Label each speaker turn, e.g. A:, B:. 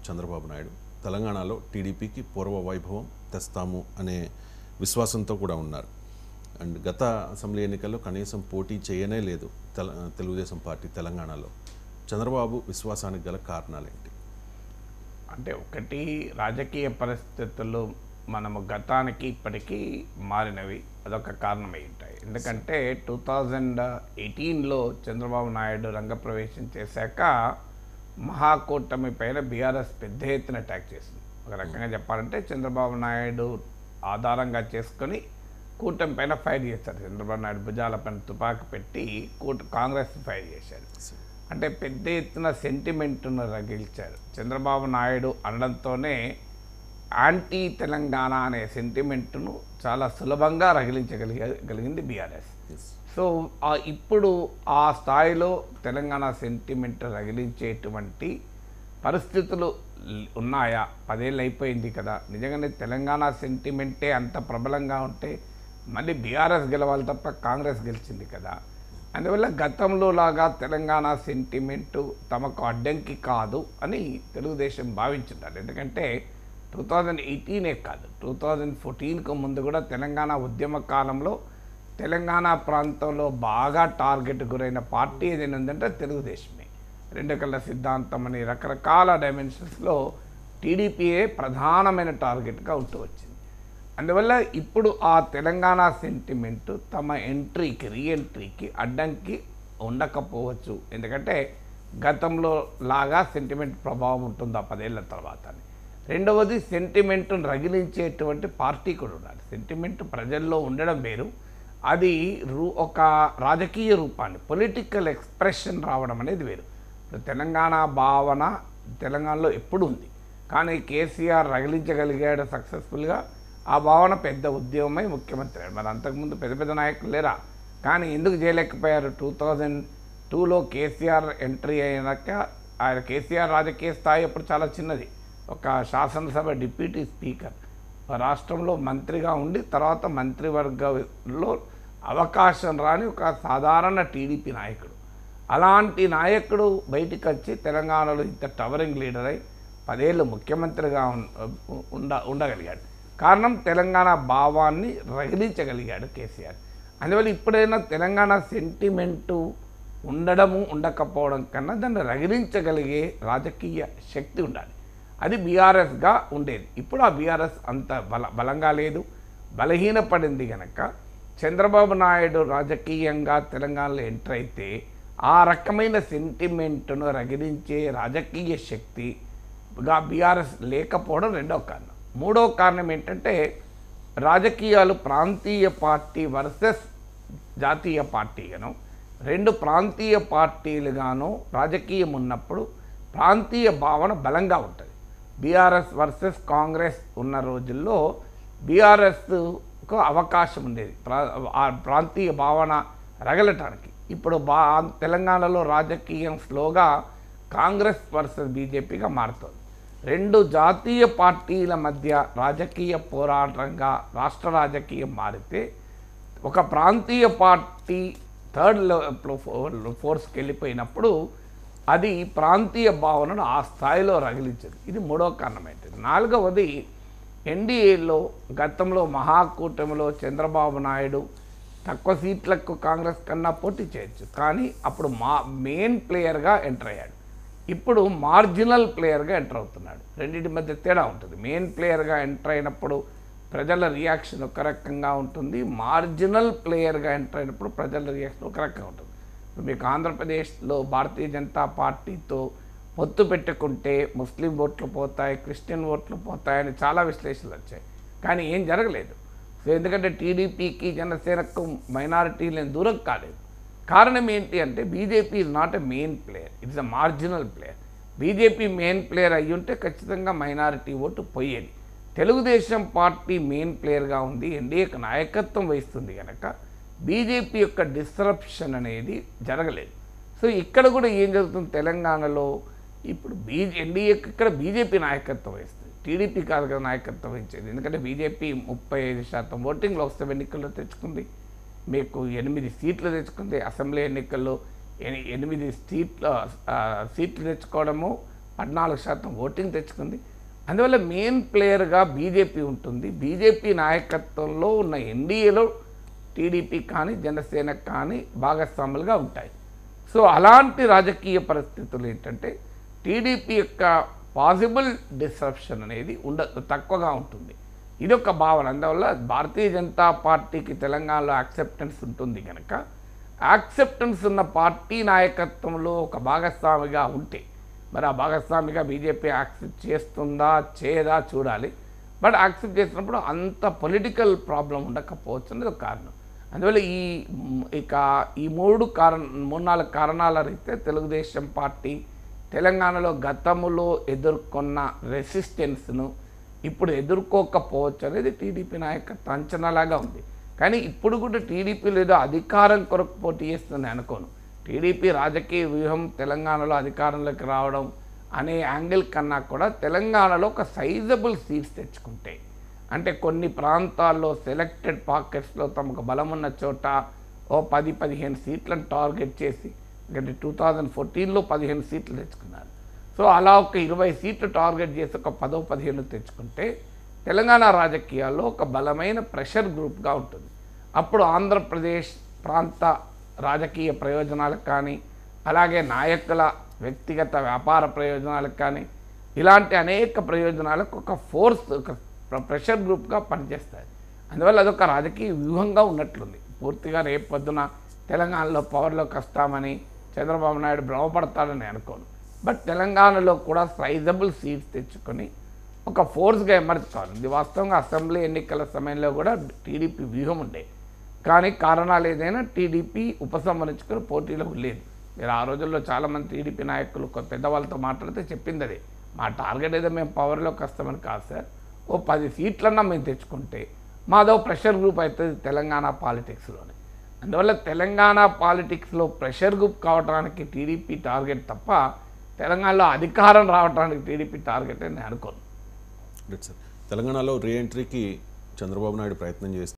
A: చంద్రబాబు నాయుడు తెలంగాణలో టీడీపీకి పూర్వ వైభవం తెస్తాము అనే విశ్వాసంతో కూడా ఉన్నారు అండ్ గత అసెంబ్లీ ఎన్నికల్లో కనీసం పోటీ చేయనే లేదు తెల తెలుగుదేశం పార్టీ తెలంగాణలో చంద్రబాబు విశ్వాసానికి గల కారణాలేంటి
B: అంటే ఒకటి రాజకీయ పరిస్థితులు మనము గతానికి ఇప్పటికీ మారినవి అదొక కారణమై ఉంటాయి ఎందుకంటే టూ థౌజండ్ ఎయిటీన్లో చంద్రబాబు నాయుడు రంగప్రవేశం చేశాక మహాకూటమి పైన బీఆర్ఎస్ పెద్ద ఎత్తున అటాక్ చేసింది ఒక రకంగా చెప్పాలంటే చంద్రబాబు నాయుడు ఆధారంగా చేసుకొని కూటమి పైన ఫైర్ చేశారు చంద్రబాబు నాయుడు భుజాల పైన తుపాకీ పెట్టి కూట కాంగ్రెస్ ఫైర్ చేశారు అంటే పెద్ద ఎత్తున సెంటిమెంట్ను రగిల్చారు చంద్రబాబు నాయుడు అనడంతోనే యాంటీ తెలంగాణ అనే సెంటిమెంట్ను చాలా సులభంగా రగిలించగలిగే కలిగింది బీఆర్ఎస్ సో ఆ ఇప్పుడు ఆ స్థాయిలో తెలంగాణ సెంటిమెంట్ రగిలించేటువంటి పరిస్థితులు ల్- ఉన్నాయా పదేళ్ళు అయిపోయింది కదా నిజంగానే తెలంగాణ సెంటిమెంటే అంత ప్రబలంగా ఉంటే మళ్ళీ బీఆర్ఎస్ గెలవాలి తప్ప కాంగ్రెస్ గెలిచింది కదా అందువల్ల గతంలో లాగా తెలంగాణ సెంటిమెంటు తమకు అడ్డంకి కాదు అని తెలుగుదేశం భావించుంటారు ఎందుకంటే టూ థౌజండ్ ఎయిటీనే కాదు టూ థౌజండ్ ఫోర్టీన్కు ముందు కూడా తెలంగాణ ఉద్యమ కాలంలో తెలంగాణ ప్రాంతంలో బాగా టార్గెట్ గురైన పార్టీ ఏదైనా ఉందంటే తెలుగుదేశమే రెండు కళ్ళ సిద్ధాంతం అని రకరకాల డైమెన్షన్స్లో టీడీపీయే ప్రధానమైన టార్గెట్గా ఉంటూ వచ్చింది అందువల్ల ఇప్పుడు ఆ తెలంగాణ సెంటిమెంట్ తమ ఎంట్రీకి రీఎంట్రీకి అడ్డంకి ఉండకపోవచ్చు ఎందుకంటే గతంలో లాగా సెంటిమెంట్ ప్రభావం ఉంటుంది ఆ పదేళ్ల తర్వాత అని. రెండవది సెంటిమెంట్ను రగిలించేటువంటి పార్టీ కూడా ఉండాలి సెంటిమెంట్ ప్రజల్లో ఉండడం వేరు అది రూ ఒక రాజకీయ రూపాన్ని పొలిటికల్ ఎక్స్ప్రెషన్ రావడం అనేది వేరు ఇప్పుడు తెలంగాణ భావన తెలంగాణలో ఎప్పుడు ఉంది కానీ కేసీఆర్ రగిలించగలిగాడు సక్సెస్ఫుల్గా ఆ భావన పెద్ద ఉద్యమమై ముఖ్యమంత్రి అయ్యాడు. మరి అంతకుముందు పెద్ద పెద్ద నాయకులు లేరా కానీ ఎందుకు చేయలేకపోయారు టూ థౌజండ్ టూలో కేసీఆర్ ఎంట్రీ అయినాక ఆయన కేసీఆర్ రాజకీయ స్థాయి అప్పుడు చాలా చిన్నది ఒక శాసనసభ డిప్యూటీ స్పీకర్ రాష్ట్రంలో మంత్రిగా ఉండి తర్వాత మంత్రివర్గంలో అవకాశం రాని ఒక సాధారణ టీడీపీ నాయకుడు అలాంటి నాయకుడు బయటికి వచ్చి తెలంగాణలో ఇంత టవరింగ్ లీడర్ అయి పదేళ్ళు ముఖ్యమంత్రిగా ఉన్- ఉండ ఉండగలిగాడు కారణం తెలంగాణ భావాన్ని రగిలించగలిగాడు కేసీఆర్ అందువల్ల ఇప్పుడైనా తెలంగాణ సెంటిమెంటు ఉండడము ఉండకపోవడం కన్నా దాన్ని రగిలించగలిగే రాజకీయ శక్తి ఉండాలి అది బీఆర్ఎస్గా ఉండేది ఇప్పుడు ఆ బీఆర్ఎస్ అంత బల బలంగా లేదు బలహీనపడింది కనుక చంద్రబాబు నాయుడు రాజకీయంగా తెలంగాణలో ఎంటర్ అయితే ఆ రకమైన సెంటిమెంట్ను రగిలించే రాజకీయ శక్తిగా బీఆర్ఎస్ లేకపోవడం రెండో కారణం మూడో కారణం ఏంటంటే రాజకీయాలు ప్రాంతీయ పార్టీ వర్సెస్ జాతీయ పార్టీగాను రెండు ప్రాంతీయ పార్టీలుగాను రాజకీయం ఉన్నప్పుడు ప్రాంతీయ భావన బలంగా ఉంటుంది బీఆర్ఎస్ వర్సెస్ కాంగ్రెస్ ఉన్న రోజుల్లో బీఆర్ఎస్కు అవకాశం ఉండేది ప్రా- ఆ ప్రాంతీయ భావన రగలటానికి ఇప్పుడు బా తెలంగాణలో రాజకీయం స్లోగా కాంగ్రెస్ వర్సెస్ బీజేపీగా మారుతుంది రెండు జాతీయ పార్టీల మధ్య రాజకీయ పోరాటంగా రాష్ట్ర రాజకీయం మారితే ఒక ప్రాంతీయ పార్టీ థర్డ్ ఫోర్స్కి వెళ్ళిపోయినప్పుడు అది ప్రాంతీయ భావనను ఆ స్థాయిలో రగిలించదు ఇది మూడో కారణం ఏంటిది నాలుగవది ఎన్డీఏలో గతంలో మహాకూటమిలో చంద్రబాబు నాయుడు తక్కువ సీట్లకు కాంగ్రెస్ కన్నా పోటీ చేయొచ్చు కానీ అప్పుడు మా మెయిన్ ప్లేయర్గా ఎంటర్ అయ్యాడు ఇప్పుడు మార్జినల్ ప్లేయర్గా ఎంటర్ అవుతున్నాడు రెండింటి మధ్య తేడా ఉంటుంది మెయిన్ ప్లేయర్గా ఎంటర్ అయినప్పుడు ప్రజల రియాక్షన్ ఒక రకంగా ఉంటుంది మార్జినల్ ప్లేయర్గా ఎంటర్ అయినప్పుడు ప్రజల రియాక్షన్ ఒక రకంగా ఉంటుంది ఇప్పుడు మీకు ఆంధ్రప్రదేశ్లో భారతీయ జనతా పార్టీతో పొత్తు పెట్టుకుంటే ముస్లిం ఓట్లు పోతాయి క్రిస్టియన్ ఓట్లు పోతాయని చాలా విశ్లేషణలు వచ్చాయి కానీ ఏం జరగలేదు సో ఎందుకంటే టీడీపీకి జనసేనకు మైనారిటీలను దూరం కాలేదు కారణం ఏంటి అంటే BJP is not a main player it's a marginal player BJP main player అయ్యి ఉంటే ఖచ్చితంగా మైనారిటీ ఓటు పోయేది తెలుగుదేశం పార్టీ మెయిన్ ప్లేయర్గా ఉంది ఎన్డీఏకి నాయకత్వం వహిస్తుంది కనుక బీజేపీ యొక్క డిస్రప్షన్ అనేది జరగలేదు సో ఇక్కడ కూడా ఏం జరుగుతుంది తెలంగాణలో ఇప్పుడు బీజే ఎన్డీఏకి ఇక్కడ బీజేపీ నాయకత్వం వహిస్తుంది టీడీపీ కాదు కదా నాయకత్వం వహించేది ఎందుకంటే బీజేపీ ముప్పై ఐదు శాతం ఓటింగ్ లోక్సభ ఎన్నికల్లో తెచ్చుకుంది మీకు ఎనిమిది సీట్లు తెచ్చుకుంది అసెంబ్లీ ఎన్నికల్లో ఎని- ఎనిమిది సీట్ల ఆ, సీట్లు తెచ్చుకోవడము పద్నాలుగు శాతం ఓటింగ్ తెచ్చుకుంది అందువల్ల మెయిన్ ప్లేయర్గా బీజేపీ ఉంటుంది బీజేపీ నాయకత్వంలో ఉన్న ఎన్డీఏలో టీడీపీ కానీ జనసేన కానీ భాగస్వాములుగా ఉంటాయి సో అలాంటి రాజకీయ పరిస్థితులు ఏంటంటే టీడీపీ యొక్క పాసిబుల్ డిస్రప్షన్ అనేది ఉండ తక్కువగా ఉంటుంది ఇది ఒక భావన అందువల్ల భారతీయ జనతా పార్టీకి తెలంగాణలో యాక్సెప్టెన్స్ ఉంటుంది కనుక యాక్సెప్టెన్స్ ఉన్న పార్టీ నాయకత్వంలో ఒక భాగస్వామిగా ఉంటే మరి ఆ భాగస్వామిగా బీజేపీ యాక్సెప్ట్ చేస్తుందా చేయదా చూడాలి బట్ యాక్సెప్ట్ చేసినప్పుడు అంత పొలిటికల్ ప్రాబ్లం ఉండకపోవచ్చు అనేది ఒక కారణం అందువల్ల ఈ మ్, ఇక ఈ మూడు కారణ మూడు నాలుగు కారణాల రీతే తెలుగుదేశం పార్టీ తెలంగాణలో గతములో ఎదుర్కొన్న రెసిస్టెన్స్ను ఇప్పుడు ఎదుర్కోకపోవచ్చు అనేది టీడీపీ నాయకత్వ అంచనాలాగా ఉంది కానీ ఇప్పుడు కూడా టీడీపీ లేదో అధికారం కొరకు పోటీ చేస్తుంది అనుకోను టీడీపీ రాజకీయ వ్యూహం తెలంగాణలో అధికారంలోకి రావడం అనే యాంగిల్ కన్నా కూడా తెలంగాణలో ఒక సైజబుల్ సీట్స్ తెచ్చుకుంటే అంటే కొన్ని ప్రాంతాల్లో సెలెక్టెడ్ పాకెట్స్లో తమకు బలం ఉన్న చోట ఓ పది పదిహేను సీట్లను టార్గెట్ చేసి అంటే టూ థౌజండ్ ఫోర్టీన్లో పదిహేను సీట్లు తెచ్చుకున్నారు సో అలా ఒక ఇరవై సీట్లు టార్గెట్ చేసి ఒక పదో పదిహేను తెచ్చుకుంటే తెలంగాణ రాజకీయాల్లో ఒక బలమైన ప్రెషర్ గ్రూప్గా ఉంటుంది అప్పుడు ఆంధ్రప్రదేశ్ ప్రాంత రాజకీయ ప్రయోజనాలకు కానీ అలాగే నాయకుల వ్యక్తిగత వ్యాపార ప్రయోజనాలకు కానీ ఇలాంటి అనేక ప్రయోజనాలకు ఒక ఫోర్స్ ఒక ప్ర- ప్రెషర్ గ్రూప్గా పనిచేస్తాయి అందువల్ల అదొక రాజకీయ వ్యూహంగా ఉన్నట్లుంది పూర్తిగా రేపు పొద్దున తెలంగాణలో పవర్లోకి వస్తామని చంద్రబాబు నాయుడు భ్రమపడతాడని అనుకోను బట్ తెలంగాణలో కూడా సైజబుల్ సీట్స్ తెచ్చుకొని ఒక ఫోర్స్గా ఎమర్జ్ కావాలి ఇది వాస్తవంగా అసెంబ్లీ ఎన్నికల సమయంలో కూడా టీడీపీ వ్యూహం ఉండే కానీ కారణాలు ఏదైనా టీడీపీ ఉపసంహరించుకొని పోటీలోకి లేదు మీరు ఆ రోజుల్లో చాలామంది టీడీపీ నాయకులు కొ- పెద్దవాళ్ళతో మాట్లాడితే చెప్పింది అదే మా టార్గెట్ ఏదో మేము పవర్లోకి వస్తామని కాదు సార్ ఓ పది సీట్లన్నా మేము తెచ్చుకుంటే మాదో ప్రెషర్ గ్రూప్ అవుతుంది తెలంగాణ పాలిటిక్స్లోనే అందువల్ల తెలంగాణ పాలిటిక్స్లో ప్రెషర్ గ్రూప్ కావడానికి టీడీపీ టార్గెట్ తప్ప తెలంగాణలో అధికారం రావడానికి టీడీపీ టార్గెట్ అని నేను అనుకోను
A: రైట్ సార్ తెలంగాణలో రీఎంట్రీకి చంద్రబాబు నాయుడు ప్రయత్నం చేస్తే